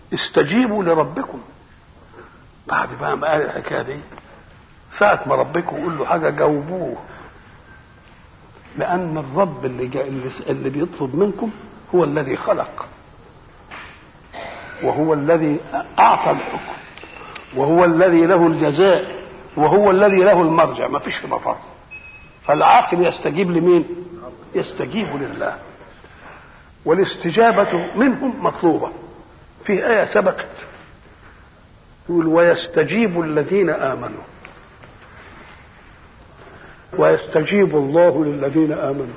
استجيبوا لربكم بعد بقى ما قال الحكايه دي ساعة ما ربكم يقول له حاجة جاوبوه لأن الرب اللي جا اللي, اللي بيطلب منكم هو الذي خلق وهو الذي أعطى الحكم وهو الذي له الجزاء وهو الذي له المرجع ما فيش مفر فالعاقل يستجيب لمين يستجيب لله والاستجابة منهم مطلوبة في آية سبقت يقول ويستجيب الذين آمنوا ويستجيب الله للذين آمنوا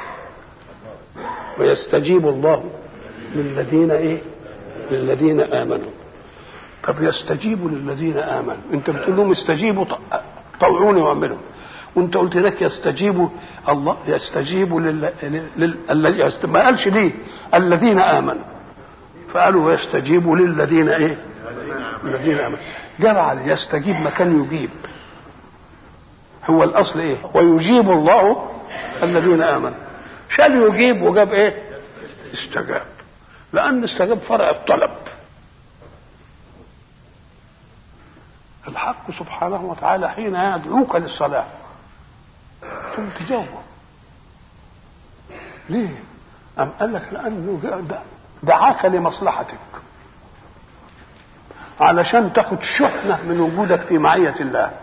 ويستجيب الله للذين ايه للذين آمنوا طب يستجيب للذين آمنوا انت بتقول لهم استجيبوا طوعوني واعملوا وانت قلت لك يستجيب الله يستجيب لل... لل... لل... ما قالش ليه الذين امنوا فقالوا ويستجيب للذين ايه الذين امنوا جمع يستجيب مكان يجيب هو الاصل ايه ويجيب الله الذين امنوا شال يجيب وجاب ايه استجاب لان استجاب فرع الطلب الحق سبحانه وتعالى حين يدعوك للصلاه ثم تجاوبه ليه أم قال لك لأنه دعاك لمصلحتك علشان تاخد شحنة من وجودك في معية الله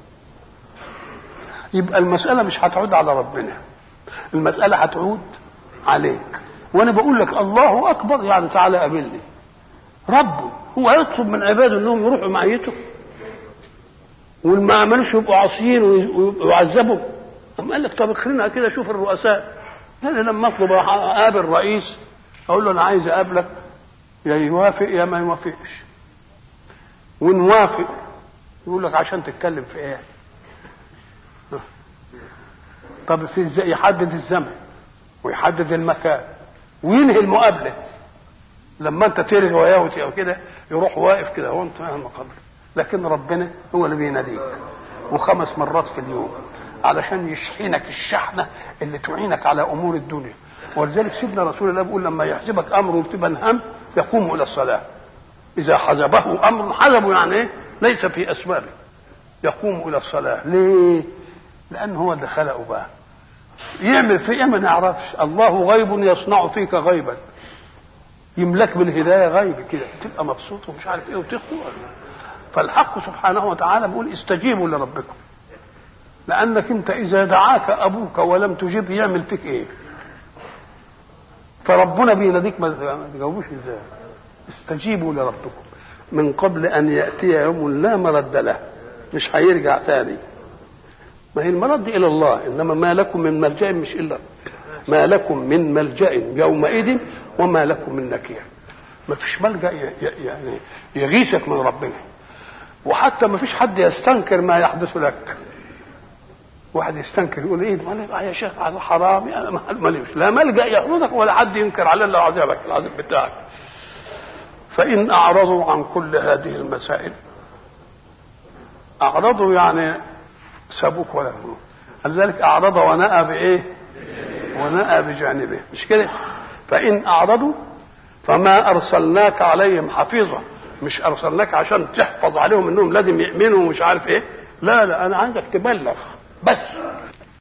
يبقى المسألة مش هتعود على ربنا المسألة هتعود عليك وأنا بقول لك الله أكبر يعني تعالى قابلني ربه هو يطلب من عباده انهم يروحوا معيته والما عملوش يبقوا عاصيين ويعذبوا أم قال لك طب خلينا كده شوف الرؤساء انا لما اطلب اقابل رئيس اقول له انا عايز اقابلك يا يوافق يا ما يوافقش ونوافق يقول لك عشان تتكلم في ايه طب في ازاي يحدد الزمن ويحدد المكان وينهي المقابله لما انت تلغي وياوتي او كده يروح واقف كده هو انت المقابله لكن ربنا هو اللي بيناديك وخمس مرات في اليوم علشان يشحنك الشحنه اللي تعينك على امور الدنيا ولذلك سيدنا رسول الله بيقول لما يحزبك امر وتبقى هم يقوم الى الصلاه اذا حزبه امر حزبه يعني ايه ليس في اسبابه يقوم الى الصلاه ليه لان هو اللي خلقه بقى يعمل في ايه ما نعرفش الله غيب يصنع فيك غيبا يملك بالهدايه غيب كده تبقى مبسوط ومش عارف ايه وتخطو فالحق سبحانه وتعالى بيقول استجيبوا لربكم لانك انت اذا دعاك ابوك ولم تجب يعمل فيك ايه فربنا بيناديك ما تجاوبوش ازاي استجيبوا لربكم من قبل ان ياتي يوم لا مرد له مش هيرجع تاني ما هي المرد الى الله انما ما لكم من ملجا مش الا ما لكم من ملجا يومئذ وما لكم من نكير ما فيش ملجا يعني يغيثك من ربنا وحتى ما فيش حد يستنكر ما يحدث لك واحد يستنكر يقول ايه ما يا شيخ هذا حرام يعني ماليش لا ملجا يحرزك ولا حد ينكر عليه الا عذابك العذاب بتاعك فان اعرضوا عن كل هذه المسائل اعرضوا يعني سابوك ولا هم لذلك اعرض ونأى بايه ونأى بجانبه مش كده فان اعرضوا فما ارسلناك عليهم حفيظا مش ارسلناك عشان تحفظ عليهم انهم لازم يؤمنوا ومش عارف ايه لا لا انا عايزك تبلغ بس